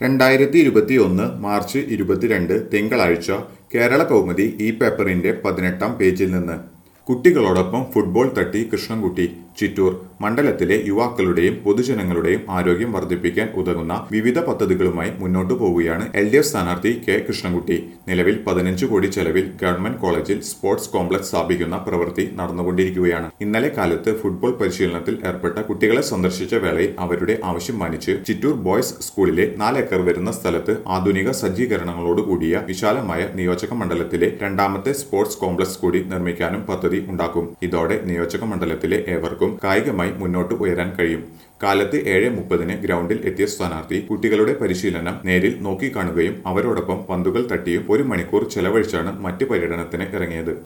രണ്ടായിരത്തി ഇരുപത്തി ഒന്ന് മാർച്ച് ഇരുപത്തിരണ്ട് തിങ്കളാഴ്ച കേരള കൗമുദി ഈ പേപ്പറിന്റെ പതിനെട്ടാം പേജിൽ നിന്ന് കുട്ടികളോടൊപ്പം ഫുട്ബോൾ തട്ടി കൃഷ്ണൻകുട്ടി ചിറ്റൂർ മണ്ഡലത്തിലെ യുവാക്കളുടെയും പൊതുജനങ്ങളുടെയും ആരോഗ്യം വർദ്ധിപ്പിക്കാൻ ഉതകുന്ന വിവിധ പദ്ധതികളുമായി മുന്നോട്ടു പോവുകയാണ് എൽ ഡി എഫ് സ്ഥാനാർത്ഥി കെ കൃഷ്ണൻകുട്ടി നിലവിൽ പതിനഞ്ച് കോടി ചെലവിൽ ഗവൺമെന്റ് കോളേജിൽ സ്പോർട്സ് കോംപ്ലക്സ് സ്ഥാപിക്കുന്ന പ്രവൃത്തി നടന്നുകൊണ്ടിരിക്കുകയാണ് ഇന്നലെ കാലത്ത് ഫുട്ബോൾ പരിശീലനത്തിൽ ഏർപ്പെട്ട കുട്ടികളെ സന്ദർശിച്ച വേളയിൽ അവരുടെ ആവശ്യം മാനിച്ച് ചിറ്റൂർ ബോയ്സ് സ്കൂളിലെ നാലേക്കർ വരുന്ന സ്ഥലത്ത് ആധുനിക സജ്ജീകരണങ്ങളോട് കൂടിയ വിശാലമായ നിയോജക മണ്ഡലത്തിലെ രണ്ടാമത്തെ സ്പോർട്സ് കോംപ്ലക്സ് കൂടി നിർമ്മിക്കാനും പദ്ധതി ഉണ്ടാക്കും ഇതോടെ നിയോജക മണ്ഡലത്തിലെ ഏവർക്കും കായികമായി മുന്നോട്ട് ഉയരാൻ കഴിയും കാലത്ത് ഏഴ് മുപ്പതിന് ഗ്രൗണ്ടിൽ എത്തിയ സ്ഥാനാർത്ഥി കുട്ടികളുടെ പരിശീലനം നേരിൽ നോക്കിക്കാണുകയും അവരോടൊപ്പം പന്തുകൾ തട്ടിയും ഒരു മണിക്കൂർ ചെലവഴിച്ചാണ് മറ്റ് പര്യടനത്തിന് ഇറങ്ങിയത്